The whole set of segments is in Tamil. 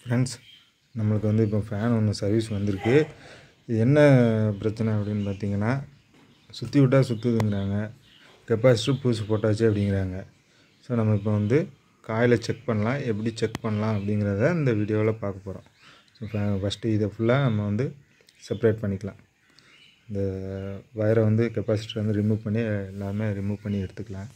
ஃப்ரெண்ட்ஸ் நம்மளுக்கு வந்து இப்போ ஃபேன் ஒன்று சர்வீஸ் வந்திருக்கு இது என்ன பிரச்சனை அப்படின்னு பார்த்தீங்கன்னா சுற்றி விட்டால் சுற்றுதுங்கிறாங்க கெப்பாசிட்டர் புதுசு போட்டாச்சு அப்படிங்கிறாங்க ஸோ நம்ம இப்போ வந்து காயில் செக் பண்ணலாம் எப்படி செக் பண்ணலாம் அப்படிங்கிறத இந்த வீடியோவில் பார்க்க போகிறோம் ஸோ ஃபஸ்ட்டு இதை ஃபுல்லாக நம்ம வந்து செப்பரேட் பண்ணிக்கலாம் இந்த வயரை வந்து கெப்பாசிட்டர் வந்து ரிமூவ் பண்ணி எல்லாமே ரிமூவ் பண்ணி எடுத்துக்கலாம்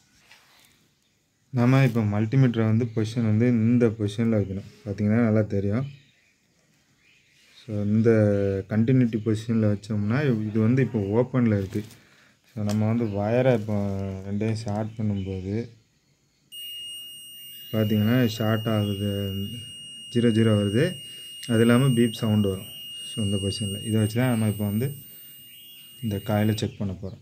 நம்ம இப்போ மல்டிமீட்டரை வந்து பொசிஷன் வந்து இந்த பொசிஷனில் வைக்கணும் பார்த்தீங்கன்னா நல்லா தெரியும் ஸோ இந்த கண்டினியூட்டி பொசிஷனில் வச்சோம்னா இது வந்து இப்போ ஓப்பனில் இருக்குது ஸோ நம்ம வந்து வயரை இப்போ ரெண்டையும் ஷார்ட் பண்ணும்போது பார்த்தீங்கன்னா ஷார்ட் ஆகுது ஜீரோ ஜீரோ வருது அது இல்லாமல் பீப் சவுண்டு வரும் ஸோ இந்த பொசிஷனில் இதை வச்சு தான் நம்ம இப்போ வந்து இந்த காயில் செக் பண்ண போகிறோம்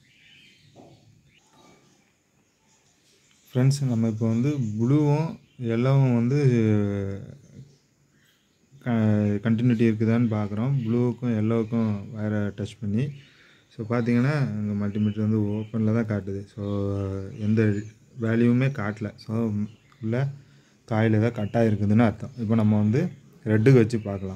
ஃப்ரெண்ட்ஸ் நம்ம இப்போ வந்து ப்ளூவும் எல்லோவும் வந்து கண்டினியூட்டி இருக்குதான்னு பார்க்குறோம் ப்ளூவுக்கும் எல்லோவுக்கும் வயரை டச் பண்ணி ஸோ பார்த்தீங்கன்னா இங்கே மல்டிமீட்டர் வந்து ஓப்பனில் தான் காட்டுது ஸோ எந்த வேல்யூவுமே காட்டல ஸோ உள்ள காயில் ஏதாவது கட்டாக இருக்குதுன்னு அர்த்தம் இப்போ நம்ம வந்து ரெட்டுக்கு வச்சு பார்க்கலாம்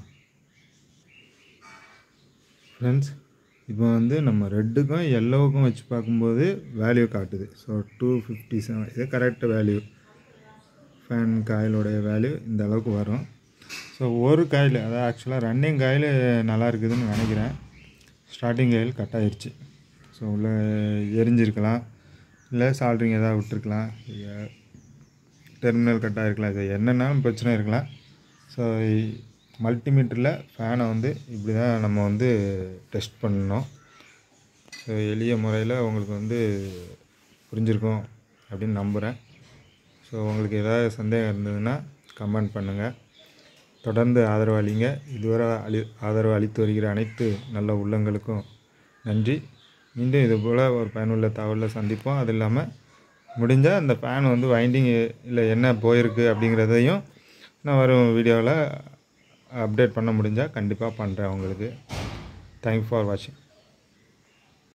ஃப்ரெண்ட்ஸ் இப்போ வந்து நம்ம ரெட்டுக்கும் எல்லோவுக்கும் வச்சு பார்க்கும்போது வேல்யூ காட்டுது ஸோ டூ ஃபிஃப்டி செவன் இது கரெக்ட் வேல்யூ ஃபேன் காயிலோடைய வேல்யூ இந்த அளவுக்கு வரும் ஸோ ஒரு காயில் அதாவது ஆக்சுவலாக ரன்னிங் காயில் நல்லா இருக்குதுன்னு நினைக்கிறேன் ஸ்டார்டிங் காயில் கட் ஆயிடுச்சு ஸோ உள்ள எரிஞ்சிருக்கலாம் இல்லை சால்ட்ரிங் எதாவது விட்டுருக்கலாம் டெர்மினல் கட் ஆகிருக்கலாம் இது என்னென்னாலும் பிரச்சனை இருக்கலாம் ஸோ மல்டிமீட்டரில் ஃபேனை வந்து இப்படி தான் நம்ம வந்து டெஸ்ட் பண்ணணும் ஸோ எளிய முறையில் உங்களுக்கு வந்து புரிஞ்சிருக்கும் அப்படின்னு நம்புகிறேன் ஸோ உங்களுக்கு ஏதாவது சந்தேகம் இருந்ததுன்னா கமெண்ட் பண்ணுங்கள் தொடர்ந்து ஆதரவு அளிங்க இதுவரை அளி ஆதரவு அளித்து வருகிற அனைத்து நல்ல உள்ளங்களுக்கும் நன்றி மீண்டும் இது போல் ஒரு பயனுள்ள தகவலில் சந்திப்போம் அது இல்லாமல் முடிஞ்சால் அந்த ஃபேன் வந்து வைண்டிங் இல்லை என்ன போயிருக்கு அப்படிங்கிறதையும் நான் வரும் வீடியோவில் அப்டேட் பண்ண முடிஞ்சால் கண்டிப்பாக பண்ணுறேன் உங்களுக்கு தேங்க்ஸ் ஃபார் வாட்சிங்